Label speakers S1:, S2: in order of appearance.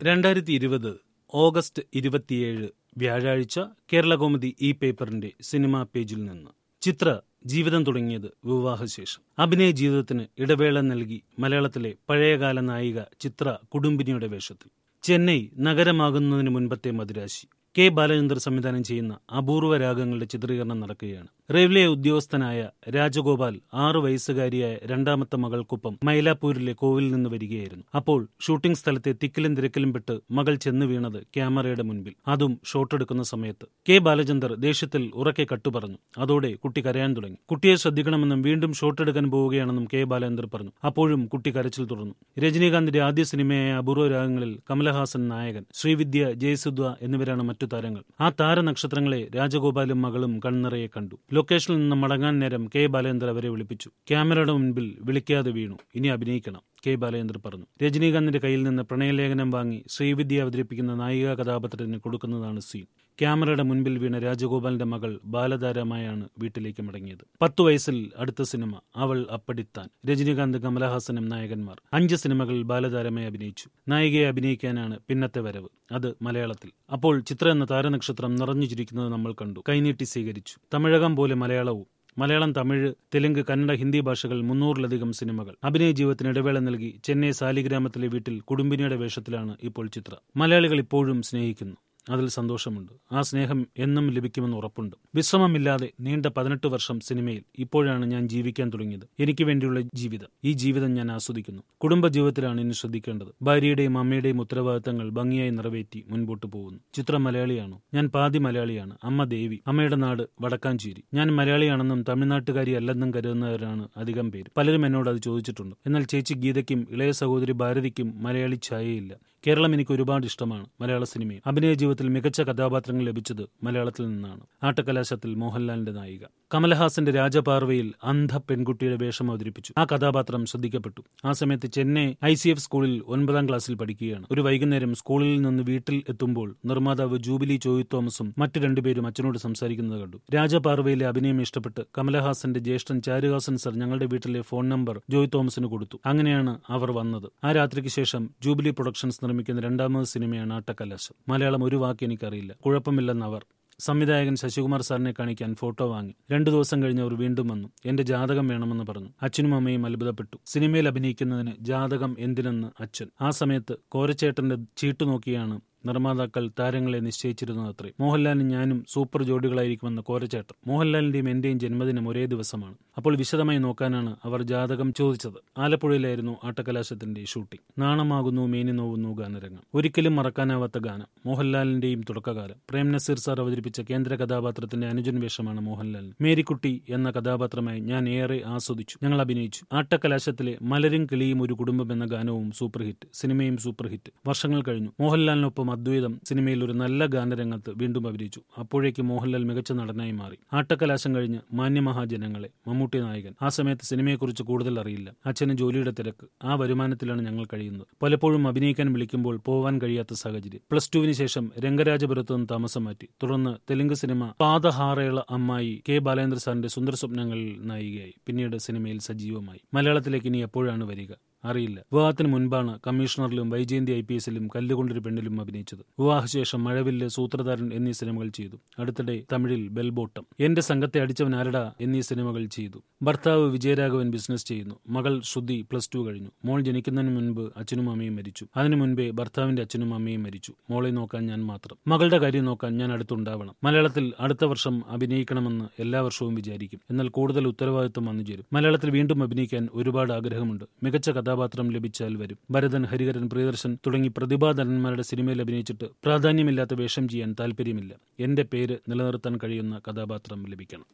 S1: രണ്ടായിരത്തി ഇരുപത് ഓഗസ്റ്റ് ഇരുപത്തിയേഴ് വ്യാഴാഴ്ച കേരളകൗമുദി ഇ പേപ്പറിന്റെ സിനിമാ പേജിൽ നിന്ന് ചിത്ര ജീവിതം തുടങ്ങിയത് വിവാഹശേഷം അഭിനയ ജീവിതത്തിന് ഇടവേള നൽകി മലയാളത്തിലെ പഴയകാല നായിക ചിത്ര കുടുംബിനിയുടെ വേഷത്തിൽ ചെന്നൈ നഗരമാകുന്നതിന് മുൻപത്തെ മദിരാശി കെ ബാലചന്ദ്ര സംവിധാനം ചെയ്യുന്ന അപൂർവ രാഗങ്ങളുടെ ചിത്രീകരണം നടക്കുകയാണ് റെയിൽവേ ഉദ്യോഗസ്ഥനായ രാജഗോപാൽ ആറു വയസ്സുകാരിയായ രണ്ടാമത്തെ മകൾക്കൊപ്പം മൈലാപ്പൂരിലെ കോവിലിൽ നിന്ന് വരികയായിരുന്നു അപ്പോൾ ഷൂട്ടിംഗ് സ്ഥലത്തെ തിക്കിലും തിരക്കിലും പെട്ട് മകൾ ചെന്ന് വീണത് ക്യാമറയുടെ മുൻപിൽ അതും ഷോട്ടെടുക്കുന്ന സമയത്ത് കെ ബാലചന്ദർ ദേഷ്യത്തിൽ ഉറക്കെ കട്ടുപറഞ്ഞു അതോടെ കുട്ടി കരയാൻ തുടങ്ങി കുട്ടിയെ ശ്രദ്ധിക്കണമെന്നും വീണ്ടും ഷോട്ടെടുക്കാൻ പോവുകയാണെന്നും കെ ബാലചന്ദർ പറഞ്ഞു അപ്പോഴും കുട്ടി കരച്ചിൽ തുടർന്നു രജനീകാന്തിന്റെ ആദ്യ സിനിമയായ അപൂർവ രാഗങ്ങളിൽ കമലഹാസൻ നായകൻ ശ്രീവിദ്യ ജയസുദ്വ എന്നിവരാണ് മറ്റു താരങ്ങൾ ആ താരനക്ഷത്രങ്ങളെ രാജഗോപാലും മകളും കൺനിറയെ കണ്ടു ലൊക്കേഷനിൽ നിന്ന് മടങ്ങാൻ നേരം കെ ബാലേന്ദ്ര അവരെ വിളിപ്പിച്ചു ക്യാമറയുടെ മുൻപിൽ വിളിക്കാതെ വീണു ഇനി അഭിനയിക്കണം കെ ബാലേന്ദ്ര പറഞ്ഞു രജനീകാന്തിന്റെ കയ്യിൽ നിന്ന് പ്രണയലേഖനം വാങ്ങി ശ്രീവിദ്യ അവതരിപ്പിക്കുന്ന നായിക കഥാപാത്രത്തിന് കൊടുക്കുന്നതാണ് സീൻ ക്യാമറയുടെ മുൻപിൽ വീണ രാജഗോപാലിന്റെ മകൾ ബാലതാരമായാണ് വീട്ടിലേക്ക് മടങ്ങിയത് പത്തു വയസ്സിൽ അടുത്ത സിനിമ അവൾ അപ്പടിത്താൻ രജനീകാന്ത് കമലഹാസനും നായകന്മാർ അഞ്ച് സിനിമകളിൽ ബാലതാരമായി അഭിനയിച്ചു നായികയെ അഭിനയിക്കാനാണ് പിന്നത്തെ വരവ് അത് മലയാളത്തിൽ അപ്പോൾ ചിത്ര എന്ന താരനക്ഷത്രം നിറഞ്ഞു ചിരിക്കുന്നത് നമ്മൾ കണ്ടു കൈനീട്ടി സ്വീകരിച്ചു തമിഴകം പോലെ മലയാളവും മലയാളം തമിഴ് തെലുങ്ക് കന്നഡ ഹിന്ദി ഭാഷകൾ മുന്നൂറിലധികം സിനിമകൾ അഭിനയ ജീവിതത്തിന് ഇടവേള നൽകി ചെന്നൈ സാലിഗ്രാമത്തിലെ വീട്ടിൽ കുടുംബിനിയുടെ വേഷത്തിലാണ് ഇപ്പോൾ ചിത്ര മലയാളികൾ ഇപ്പോഴും സ്നേഹിക്കുന്നു അതിൽ സന്തോഷമുണ്ട് ആ സ്നേഹം എന്നും ലഭിക്കുമെന്ന് ഉറപ്പുണ്ട് വിശ്രമമില്ലാതെ നീണ്ട പതിനെട്ട് വർഷം സിനിമയിൽ ഇപ്പോഴാണ് ഞാൻ ജീവിക്കാൻ തുടങ്ങിയത് എനിക്ക് വേണ്ടിയുള്ള ജീവിതം ഈ ജീവിതം ഞാൻ ആസ്വദിക്കുന്നു കുടുംബ ജീവിതത്തിലാണ് ഇനി ശ്രദ്ധിക്കേണ്ടത് ഭാര്യയുടെയും അമ്മയുടെയും ഉത്തരവാദിത്തങ്ങൾ ഭംഗിയായി നിറവേറ്റി മുൻപോട്ട് പോകുന്നു ചിത്രം മലയാളിയാണോ ഞാൻ പാതി മലയാളിയാണ് അമ്മ ദേവി അമ്മയുടെ നാട് വടക്കാഞ്ചേരി ഞാൻ മലയാളിയാണെന്നും തമിഴ്നാട്ടുകാരി അല്ലെന്നും കരുതുന്നവരാണ് അധികം പേര് പലരും എന്നോട് അത് ചോദിച്ചിട്ടുണ്ട് എന്നാൽ ചേച്ചി ഗീതയ്ക്കും ഇളയ സഹോദരി ഭാരതിക്കും മലയാളി ഛായയില്ല കേരളം എനിക്ക് ഒരുപാട് ഇഷ്ടമാണ് മലയാള സിനിമയും അഭിനയ ജീവിതത്തിൽ മികച്ച കഥാപാത്രങ്ങൾ ലഭിച്ചത് മലയാളത്തിൽ നിന്നാണ് ആട്ടക്കലാശത്തിൽ മോഹൻലാലിന്റെ നായിക കമലഹാസന്റെ രാജപാർവയിൽ അന്ധ പെൺകുട്ടിയുടെ വേഷം അവതരിപ്പിച്ചു ആ കഥാപാത്രം ശ്രദ്ധിക്കപ്പെട്ടു ആ സമയത്ത് ചെന്നൈ ഐ സി എഫ് സ്കൂളിൽ ഒൻപതാം ക്ലാസ്സിൽ പഠിക്കുകയാണ് ഒരു വൈകുന്നേരം സ്കൂളിൽ നിന്ന് വീട്ടിൽ എത്തുമ്പോൾ നിർമ്മാതാവ് ജൂബിലി ചോയ് തോമസും മറ്റു രണ്ടുപേരും അച്ഛനോട് സംസാരിക്കുന്നത് കണ്ടു രാജപാർവയിലെ അഭിനയം ഇഷ്ടപ്പെട്ട് കമലഹാസന്റെ ജ്യേഷ്ഠൻ ചാരുഹാസൻ സർ ഞങ്ങളുടെ വീട്ടിലെ ഫോൺ നമ്പർ ജോയ് തോമസിന് കൊടുത്തു അങ്ങനെയാണ് അവർ വന്നത് ആ രാത്രിക്ക് ശേഷം ജൂബിലി പ്രൊഡക്ഷൻസ് നിർമ്മിക്കുന്ന രണ്ടാമത് സിനിമയാണ് ആട്ടക്കലാശം മലയാളം ഒരു വാക്ക് എനിക്കറിയില്ല കുഴപ്പമില്ലെന്ന് അവർ സംവിധായകൻ ശശികുമാർ സാറിനെ കാണിക്കാൻ ഫോട്ടോ വാങ്ങി രണ്ടു ദിവസം കഴിഞ്ഞ് അവർ വീണ്ടും വന്നു എന്റെ ജാതകം വേണമെന്ന് പറഞ്ഞു അച്ഛനും അമ്മയും അത്ഭുതപ്പെട്ടു സിനിമയിൽ അഭിനയിക്കുന്നതിന് ജാതകം എന്തിനെന്ന് അച്ഛൻ ആ സമയത്ത് കോരച്ചേട്ടന്റെ ചീട്ടു നോക്കിയാണ് നിർമ്മാതാക്കൾ താരങ്ങളെ നിശ്ചയിച്ചിരുന്നത് അത്രേ മോഹൻലാലും ഞാനും സൂപ്പർ ജോഡികളായിരിക്കുമെന്ന് കോരച്ചേട്ടൻ മോഹൻലാലിന്റെയും എന്റെയും ജന്മദിനം ഒരേ ദിവസമാണ് അപ്പോൾ വിശദമായി നോക്കാനാണ് അവർ ജാതകം ചോദിച്ചത് ആലപ്പുഴയിലായിരുന്നു ആട്ടക്കലാശത്തിന്റെ ഷൂട്ടിംഗ് നാണമാകുന്നു മേനി നോവുന്നു ഗാനരംഗം ഒരിക്കലും മറക്കാനാവാത്ത ഗാനം മോഹൻലാലിന്റെയും തുടക്കകാലം പ്രേം നസീർ സാർ അവതരിപ്പിച്ച കേന്ദ്ര കഥാപാത്രത്തിന്റെ അനുജൻ വേഷമാണ് മോഹൻലാലിന് മേരിക്കുട്ടി എന്ന കഥാപാത്രമായി ഞാൻ ഏറെ ആസ്വദിച്ചു ഞങ്ങൾ അഭിനയിച്ചു ആട്ടക്കലാശത്തിലെ മലരും കിളിയും ഒരു കുടുംബം എന്ന ഗാനവും സൂപ്പർ ഹിറ്റ് സിനിമയും സൂപ്പർ ഹിറ്റ് വർഷങ്ങൾ കഴിഞ്ഞു മോഹൻലാലിനൊപ്പം അദ്വൈതം സിനിമയിൽ ഒരു നല്ല ഗാനരംഗത്ത് വീണ്ടും അഭിനയിച്ചു അപ്പോഴേക്ക് മോഹൻലാൽ മികച്ച നടനായി മാറി ആട്ടക്കലാശം കഴിഞ്ഞ് മാന്യമഹാജനങ്ങളെ മമ്മൂട്ടി നായകൻ ആ സമയത്ത് സിനിമയെക്കുറിച്ച് കൂടുതൽ അറിയില്ല അച്ഛന് ജോലിയുടെ തിരക്ക് ആ വരുമാനത്തിലാണ് ഞങ്ങൾ കഴിയുന്നത് പലപ്പോഴും അഭിനയിക്കാൻ വിളിക്കുമ്പോൾ പോവാൻ കഴിയാത്ത സാഹചര്യം പ്ലസ് ടുവിന് ശേഷം രംഗരാജപുരത്ത് നിന്ന് താമസം മാറ്റി തുടർന്ന് തെലുങ്ക് സിനിമ പാദഹാറയുള്ള അമ്മായി കെ ബാലേന്ദ്ര സാറിന്റെ സുന്ദര സ്വപ്നങ്ങളിൽ നായികയായി പിന്നീട് സിനിമയിൽ സജീവമായി മലയാളത്തിലേക്ക് ഇനി എപ്പോഴാണ് വരിക അറിയില്ല വിവാഹത്തിന് മുൻപാണ് കമ്മീഷണറിലും വൈജയന്തി ഐ പി എസിലും കല്ലുകൊണ്ടൊരു പെണ്ണിലും അഭിനയിച്ചത് വിവാഹശേഷം മഴവില്ല് സൂത്രധാരൻ എന്നീ സിനിമകൾ ചെയ്തു അടുത്തിടെ തമിഴിൽ ബെൽബോട്ടം എന്റെ സംഘത്തെ അടിച്ചവൻ ആരടാ എന്നീ സിനിമകൾ ചെയ്തു ഭർത്താവ് വിജയരാഘവൻ ബിസിനസ് ചെയ്യുന്നു മകൾ ശ്രുതി പ്ലസ് ടു കഴിഞ്ഞു മോൾ ജനിക്കുന്നതിന് മുൻപ് അച്ഛനും അമ്മയും മരിച്ചു അതിനു മുൻപേ ഭർത്താവിന്റെ അച്ഛനും അമ്മയും മരിച്ചു മോളെ നോക്കാൻ ഞാൻ മാത്രം മകളുടെ കാര്യം നോക്കാൻ ഞാൻ അടുത്തുണ്ടാവണം മലയാളത്തിൽ അടുത്ത വർഷം അഭിനയിക്കണമെന്ന് എല്ലാ വർഷവും വിചാരിക്കും എന്നാൽ കൂടുതൽ ഉത്തരവാദിത്വം വന്നു ചേരും മലയാളത്തിൽ വീണ്ടും അഭിനയിക്കാൻ ഒരുപാട് ആഗ്രഹമുണ്ട് മികച്ച കഥാപാത്രം ലഭിച്ചാൽ വരും ഭരതൻ ഹരിഹരൻ പ്രിയദർശൻ തുടങ്ങി പ്രതിഭാധനന്മാരുടെ സിനിമയിൽ അഭിനയിച്ചിട്ട് പ്രാധാന്യമില്ലാത്ത വേഷം ചെയ്യാൻ താല്പര്യമില്ല എന്റെ പേര് നിലനിർത്താൻ കഴിയുന്ന കഥാപാത്രം ലഭിക്കണം